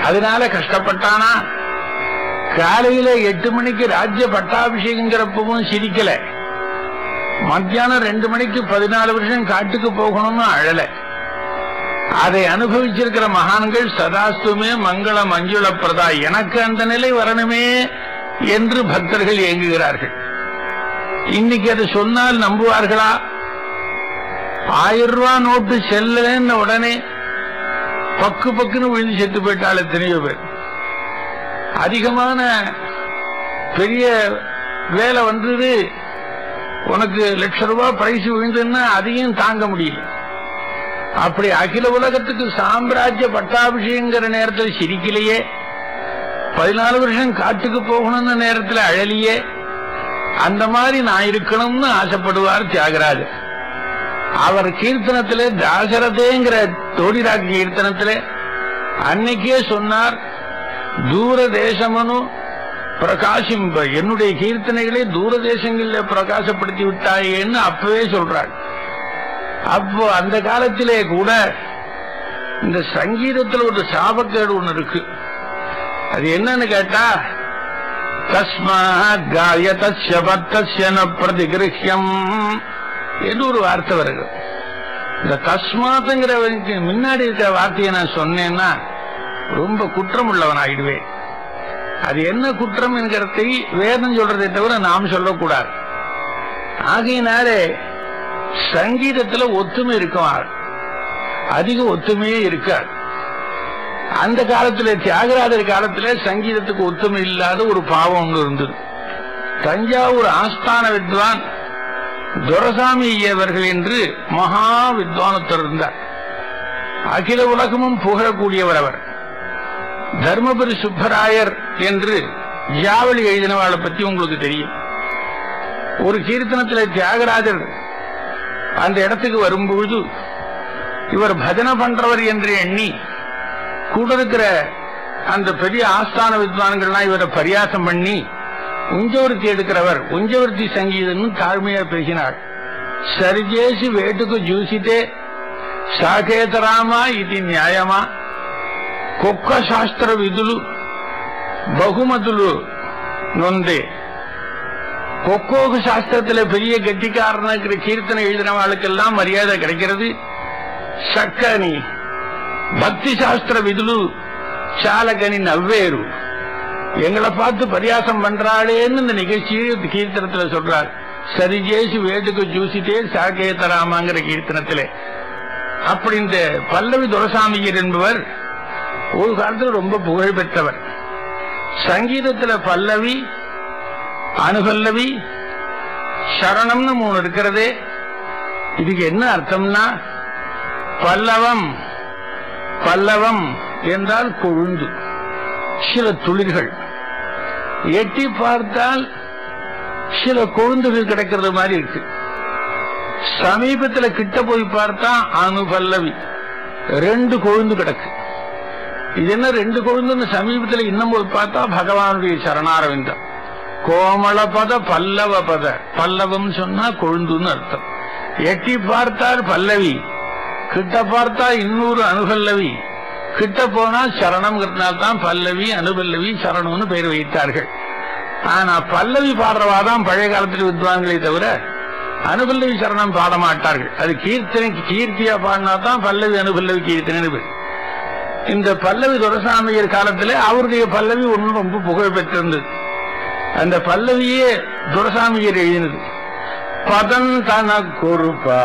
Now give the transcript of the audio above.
அதனால கஷ்டப்பட்டானா காலையில எட்டு மணிக்கு ராஜ்ய பட்டாபிஷேகங்கிறப்பவும் சிரிக்கல மத்தியானம் ரெண்டு மணிக்கு பதினாலு வருஷம் காட்டுக்கு போகணும்னு அழல அதை அனுபவிச்சிருக்கிற மகான்கள் சதாஸ்துமே மங்கள மஞ்சுள பிரதா எனக்கு அந்த நிலை வரணுமே என்று பக்தர்கள் ஏங்குகிறார்கள் இன்னைக்கு அதை சொன்னால் நம்புவார்களா ஆயிரம் ரூபாய் நோட்டு செல்லன்னு உடனே பக்கு பக்குன்னு விழுந்து செத்து போயிட்டாள் எத்தனையோ பேர் அதிகமான பெரிய வேலை வந்தது உனக்கு லட்ச ரூபாய் பிரைஸ் விழுந்துன்னா அதையும் தாங்க முடியல அப்படி அகில உலகத்துக்கு சாம்ராஜ்ய பட்டாபிஷேகங்கிற நேரத்தில் சிரிக்கலையே பதினாலு வருஷம் காட்டுக்கு போகணும்னு நேரத்தில் அழலியே அந்த மாதிரி நான் இருக்கணும்னு ஆசைப்படுவார் தியாகராஜர் அவர் கீர்த்தனத்திலே தாசரதேங்கிற தோடிராக் கீர்த்தனத்திலே அன்னைக்கே சொன்னார் தூர தேசமனு பிரகாசிம்ப என்னுடைய கீர்த்தனைகளை தூர தேசங்களில் பிரகாசப்படுத்தி விட்டாயேன்னு அப்பவே சொல்றாள் அப்போ அந்த காலத்திலே கூட இந்த சங்கீதத்தில் ஒரு சாபக்கேடு ஒண்ணு இருக்கு அது என்னன்னு கேட்டா தஸ்மாத் காயதஸ்ய பத்தஸ்ய ந பிரதிகிருஹ்யம் என்று ஒரு வார்த்தை வருது இந்த தஸ்மாத்துங்கிறவனுக்கு முன்னாடி இருக்கிற வார்த்தையை நான் சொன்னேன்னா ரொம்ப குற்றம் உள்ளவன் ஆயிடுவேன் அது என்ன குற்றம் என்கிறதை வேதம் சொல்றதை தவிர நாம் சொல்லக்கூடாது ஆகையினாலே சங்கீதத்துல ஒத்துமை இருக்கும் அதிக ஒத்துமையே இருக்காது அந்த காலத்துல தியாகராஜர் காலத்துல சங்கீதத்துக்கு ஒத்துமை இல்லாத ஒரு பாவம் ஒன்று இருந்தது தஞ்சாவூர் ஆஸ்தான வித்வான் துரசாமி ஐயவர்கள் என்று மகா வித்வானத்தர் இருந்தார் அகில உலகமும் புகழக்கூடியவர் அவர் தர்மபுரி சுப்பராயர் என்று ஜாவளி எழுதினவாளை பத்தி உங்களுக்கு தெரியும் ஒரு கீர்த்தனத்தில் தியாகராஜர் அந்த இடத்துக்கு வரும்பொழுது இவர் பஜனை பண்றவர் என்று எண்ணி கூட இருக்கிற அந்த பெரிய ஆஸ்தான வித்வான்கள்லாம் இவரை பரியாசம் பண்ணி உஞ்சவர்த்தி எடுக்கிறவர் உஞ்சவர்த்தி சங்கீதம்னு தாழ்மையா பேசினார் సరిచేసి వేటుకు చూసితే సాకేతరామా ఇది న్యాయమా కుక్క శాస్త్ర విధులు బహుమతులు நொந்தே கொக்கோகு சாஸ்திரத்துல பெரிய கெட்டிக்காரனுக்கு கீர்த்தனை எழுதினவாளுக்கெல்லாம் மரியாதை கிடைக்கிறது சக்கனி பக்தி சாஸ்திர விதுலு சாலகனி நவ்வேறு எங்களை பார்த்து பரியாசம் பண்றாளேன்னு இந்த நிகழ்ச்சி கீர்த்தனத்துல சொல்றார் சரிஜேசி வேட்டுக்கு ஜூசிட்டே சாகேதராமாங்கிற கீர்த்தனத்திலே அப்படி இந்த பல்லவி துரசாமியர் என்பவர் ஒரு காலத்துல ரொம்ப புகழ் பெற்றவர் சங்கீதத்துல பல்லவி அனுபல்லவி சரணம்னு மூணு இருக்கிறதே இதுக்கு என்ன அர்த்தம்னா பல்லவம் பல்லவம் என்றால் கொழுந்து சில துளிர்கள் எட்டி பார்த்தால் சில கொழுந்துகள் கிடைக்கிறது மாதிரி இருக்கு சமீபத்துல கிட்ட போய் பார்த்தா அனுபல்லவி ரெண்டு கொழுந்து கிடக்கு இது என்ன ரெண்டு கொழுந்துன்னு சமீபத்துல இன்னும் போய் பார்த்தா பகவானுடைய சரணாரவிந்தம் கோமள பத பல்லவ பத பல்லவம் சொன்னா கொழுந்துன்னு அர்த்தம் எட்டி பார்த்தால் பல்லவி கிட்ட பார்த்தா இன்னொரு அனுபல்லவி கிட்ட போனா சரணம்ங்கிறதுனால தான் பல்லவி அனுபல்லவி சரணம்னு பெயர் வைத்தார்கள் ஆனா பல்லவி பாடுறவாதான் பழைய காலத்தில் வித்வான்களே தவிர அனுபல்லவி சரணம் பாட மாட்டார்கள் அது கீர்த்தனைக்கு கீர்த்தியா பாடினா தான் பல்லவி அனுபல்லவி கீர்த்தனை பேர் இந்த பல்லவி துரசாமியர் காலத்துல அவருடைய பல்லவி ஒன்றும் ரொம்ப புகழ் பெற்றிருந்தது அந்த பல்லவியே துரசாமியர் எழுதினது பதம் தனக்கொரு